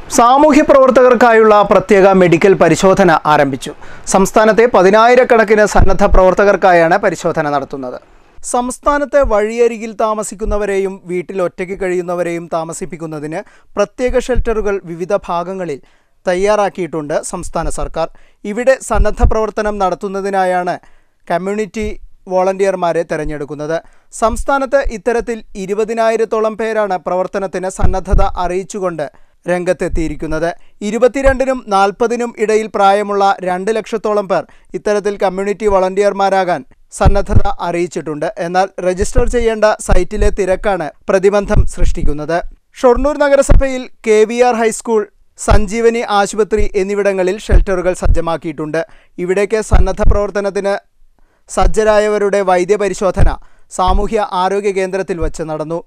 സാമൂഹ്യ പ്രവർത്തകർക്കായുള്ള പ്രത്യേക മെഡിക്കൽ പരിശോധന ആരംഭിച്ചു സംസ്ഥാനത്തെ പതിനായിരക്കണക്കിന് സന്നദ്ധ പ്രവർത്തകർക്കായാണ് പരിശോധന നടത്തുന്നത് സംസ്ഥാനത്തെ വഴിയരികിൽ താമസിക്കുന്നവരെയും വീട്ടിൽ ഒറ്റയ്ക്ക് കഴിയുന്നവരെയും താമസിപ്പിക്കുന്നതിന് പ്രത്യേക ഷെൽട്ടറുകൾ വിവിധ ഭാഗങ്ങളിൽ തയ്യാറാക്കിയിട്ടുണ്ട് സംസ്ഥാന സർക്കാർ ഇവിടെ സന്നദ്ധ പ്രവർത്തനം നടത്തുന്നതിനായാണ് കമ്മ്യൂണിറ്റി വോളണ്ടിയർമാരെ തെരഞ്ഞെടുക്കുന്നത് സംസ്ഥാനത്ത് ഇത്തരത്തിൽ ഇരുപതിനായിരത്തോളം പേരാണ് പ്രവർത്തനത്തിന് സന്നദ്ധത അറിയിച്ചുകൊണ്ട് രംഗത്തെത്തിയിരിക്കുന്നത് ഇരുപത്തിരണ്ടിനും നാൽപ്പതിനും ഇടയിൽ പ്രായമുള്ള രണ്ട് ലക്ഷത്തോളം പേർ ഇത്തരത്തിൽ കമ്മ്യൂണിറ്റി വളണ്ടിയർമാരാകാൻ സന്നദ്ധത അറിയിച്ചിട്ടുണ്ട് എന്നാൽ രജിസ്റ്റർ ചെയ്യേണ്ട സൈറ്റിലെ തിരക്കാണ് പ്രതിബന്ധം സൃഷ്ടിക്കുന്നത് ഷൊർണൂർ നഗരസഭയിൽ K V R high school Sanjeevani ആശുപത്രി എന്നിവിടങ്ങളിൽ ഷെൽട്ടറുകൾ സജ്ജമാക്കിയിട്ടുണ്ട് ഇവിടേക്ക് സന്നദ്ധ പ്രവർത്തനത്തിന് സജ്ജരായവരുടെ വൈദ്യപരിശോധന സാമൂഹ്യ ആരോഗ്യ കേന്ദ്രത്തിൽ വച്ച് നടന്നു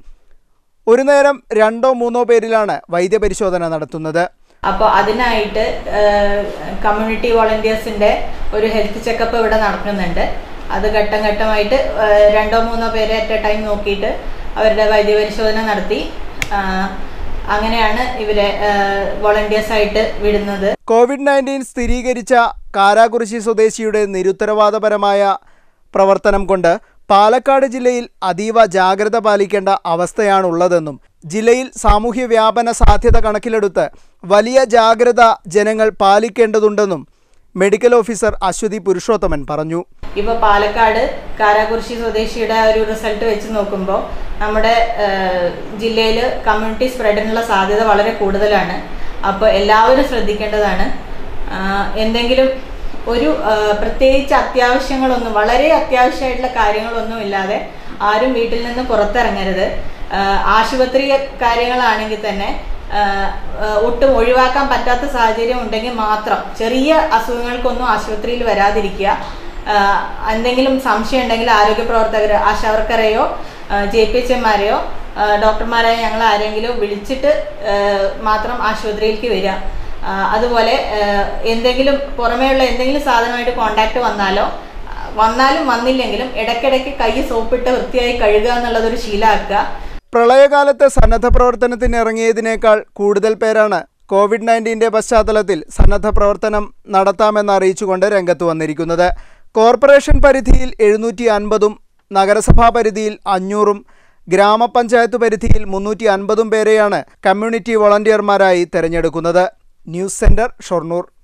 ഒരു നേരം രണ്ടോ മൂന്നോ പേരിലാണ് വൈദ്യപരിശോധന നടത്തുന്നത് അപ്പോൾ അതിനായിട്ട് കമ്മ്യൂണിറ്റി വോളണ്ടിയേഴ്സിൻ്റെ ഒരു ഹെൽത്ത് ചെക്കപ്പ് ഇവിടെ നടക്കുന്നുണ്ട് അത് ഘട്ടം ഘട്ടമായിട്ട് ആ, രണ്ടോ മൂന്നോ പേരെ അറ്റ് എ ടൈം നോക്കിയിട്ട് അവരുടെ വൈദ്യപരിശോധന നടത്തി ആ, അങ്ങനെയാണ് ഇവരെ വോളണ്ടിയേഴ്സായിട്ട് വിടുന്നത് കോവിഡ് നയൻറ്റീൻ സ്ഥിരീകരിച്ച കാരാകുറിശി സ്വദേശിയുടെ നിരുത്തരവാദപരമായ പ്രവർത്തനം കൊണ്ട് പാലക്കാട് ജില്ലയിൽ അതീവ ജാഗ്രത പാലിക്കേണ്ട അവസ്ഥയാണുള്ളതെന്നും ജില്ലയിൽ സാമൂഹ്യ വ്യാപന സാധ്യത കണക്കിലെടുത്ത് വലിയ ജാഗ്രത ജനങ്ങൾ പാലിക്കേണ്ടതുണ്ടെന്നും മെഡിക്കൽ ഓഫീസർ അശ്വതി പുരുഷോത്തമൻ പറഞ്ഞു ഇപ്പോൾ പാലക്കാട് കാരാകുറിശി സ്വദേശിയുടെ ഒരു റിസൾട്ട് വെച്ച് നോക്കുമ്പോൾ നമ്മുടെ ജില്ലയിൽ കമ്മ്യൂണിറ്റി സ്പ്രെഡിനുള്ള സാധ്യത വളരെ കൂടുതലാണ് അപ്പോൾ എല്ലാവരും ശ്രദ്ധിക്കേണ്ടതാണ് ആ, എന്തെങ്കിലും ഒരു ആ, പ്രത്യേകിച്ച് അത്യാവശ്യങ്ങളൊന്നും വളരെ അത്യാവശ്യമായിട്ടുള്ള കാര്യങ്ങളൊന്നും ഇല്ലാതെ ആരും വീട്ടിൽ നിന്ന് പുറത്തിറങ്ങരുത് ആ, ആശുപത്രി കാര്യങ്ങളാണെങ്കിൽ തന്നെ ആ, ആ, ഒട്ടും ഒഴിവാക്കാൻ പറ്റാത്ത സാഹചര്യം ഉണ്ടെങ്കിൽ മാത്രം ചെറിയ അസുഖങ്ങൾക്കൊന്നും ആശുപത്രിയിൽ വരാതിരിക്കുക ആ, എന്തെങ്കിലും സംശയം ഉണ്ടെങ്കിൽ ആരോഗ്യ പ്രവർത്തകർ ആശാവർക്കരെയോ ജെ പി എച്ച് എമാരെയോ ഡോക്ടർമാരെയോ ഞങ്ങൾ ആരെങ്കിലും വിളിച്ചിട്ട് ആ, മാത്രം ആശുപത്രിയിലേക്ക് വരിക ആ, അതുപോലെ ആ, എന്തെങ്കിലും പുറമേയുള്ള എന്തെങ്കിലും സാധനമായിട്ട് കോണ്ടാക്ട് വന്നാലോ ആ, വന്നാലും വന്നില്ലെങ്കിലും ഇടയ്ക്കിടയ്ക്ക് കൈ സോപ്പിട്ട് വൃത്തിയായി കഴുകുക എന്നുള്ളതൊരു ശീലമാക്കുക പ്രളയകാലത്ത് സന്നദ്ധ പ്രവർത്തനത്തിന് ഇറങ്ങിയതിനേക്കാൾ കൂടുതൽ പേരാണ് കോവിഡ് നയൻറ്റീൻ്റെ പശ്ചാത്തലത്തിൽ സന്നദ്ധ പ്രവർത്തനം നടത്താമെന്ന് അറിയിച്ചുകൊണ്ട് രംഗത്ത് വന്നിരിക്കുന്നത് കോർപ്പറേഷൻ പരിധിയിൽ എഴുന്നൂറ്റി അൻപതും നഗരസഭാ പരിധിയിൽ അഞ്ഞൂറും ഗ്രാമപഞ്ചായത്ത് പരിധിയിൽ മുന്നൂറ്റി അൻപതും പേരെയാണ് കമ്മ്യൂണിറ്റി വോളണ്ടിയർമാരായി തിരഞ്ഞെടുക്കുന്നത് ന്യൂസ് സെന്റർ ഷൊർണൂർ